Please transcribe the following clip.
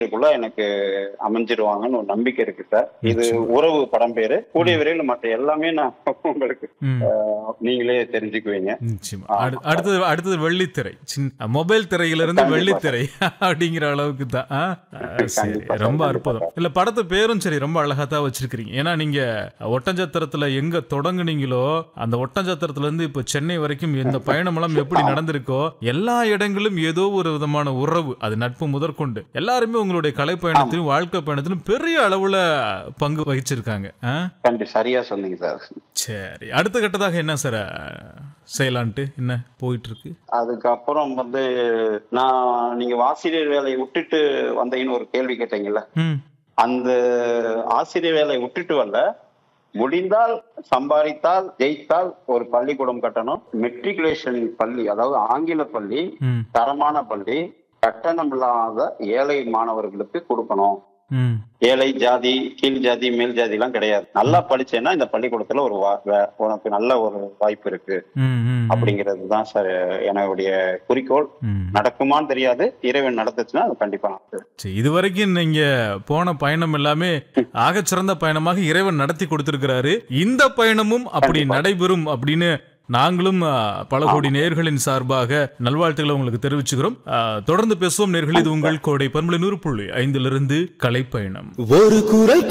இதுக்குள்ள எனக்கு அமைஞ்சிருவாங்கன்னு ஒரு நம்பிக்கை இருக்கு சார் இது உறவு படம் பேரு கூடிய விரைவில் மற்ற எல்லாமே நான் உங்களுக்கு ம். அஹ், நீங்களே தெரிஞ்சுக்குவீங்க நிச்சயமா அடு- அடுத்தது அடுத்தது வெள்ளித்திரை சின்ன மொபைல் திரையில இருந்து கண்டிப்பா. வெள்ளித்திரை அப்படிங்கிற அளவுக்கு தான் ஆ? ஆ, சரி கண்டிப்பா, ரொம்ப கண்டிப்பா. அற்புதம் இல்ல படத்து பேரும் சரி ரொம்ப அழகா தான் வச்சிருக்கீங்க ஏன்னா நீங்க ஒட்டஞ்சத்திரத்துல எங்க தொடங்குனீங்களோ அந்த ஒட்டஞ்சத்திரத்துல இருந்து இப்ப சென்னை வரைக்கும் இந்த பயணம் எல்லாம் எப்படி நடந்திருக்கோ எல்லா இடங்களும் ஏதோ ஒரு விதமான உறவு அது நட்பு முதற்கொண்டு எல்லாருமே உங்களுடைய கலை பயணத்திலும் வாழ்க்கை பயணத்திலும் பெரிய அளவுல பங்கு வகிச்சிருக்காங்க ஆ? கண்டி சரியா சொன்னீங்க சார் சரி அடுத்த கட்டதாக என்ன சார் செய்யலான்ட்டு என்ன போயிட்டு இருக்கு அதுக்கப்புறம் வந்து நான் நீங்க ஆசிரியர் வேலையை விட்டுட்டு வந்தீங்கன்னு ஒரு கேள்வி கேட்டீங்கல்ல ம் அந்த ஆசிரியர் வேலையை விட்டுட்டு வரல முடிந்தால் சம்பாதித்தால் ஜெயித்தால் ஒரு பள்ளிக்கூடம் கட்டணும் மெட்ரிகுலேஷன் பள்ளி அதாவது ஆங்கில பள்ளி ம் தரமான பள்ளி கட்டணம் இல்லாத ஏழை மாணவர்களுக்கு கொடுக்கணும் ம் ஏழை ஜாதி கீழ் ஜாதி மேல் ஜாதி எல்லாம் கிடையாது நல்லா படிச்சேன்னா இந்த பள்ளிக்கூடத்துல ஒரு வா- வே- உனக்கு நல்ல ஒரு வாய்ப்பு இருக்கு ம், ம், அப்படிங்கிறது தான் சார் என்னுடைய குறிக்கோள் ம். நடக்குமான்னு தெரியாது இறைவன் நடந்துச்சுன்னா அது கண்டிப்பா நடக்குது சரி, இதுவரைக்கும் நீங்க போன பயணம் எல்லாமே ஆகச்சிறந்த பயணமாக இறைவன் நடத்தி கொடுத்திருக்கிறாரு இந்த பயணமும் அப்படி நடைபெறும் அப்படின்னு நாங்களும் ஆ, பல கோடி நேர்களின் சார்பாக நல்வாழ்த்துக்களை உங்களுக்கு தெரிவிச்சுக்கிறோம் ஆ, தொடர்ந்து பேசுவோம் நேர்கள் இது உங்கள் கோடை பன்மொழி நூறு புள்ளி ஐந்திலிருந்து கலை பயணம் ஒரு குரல்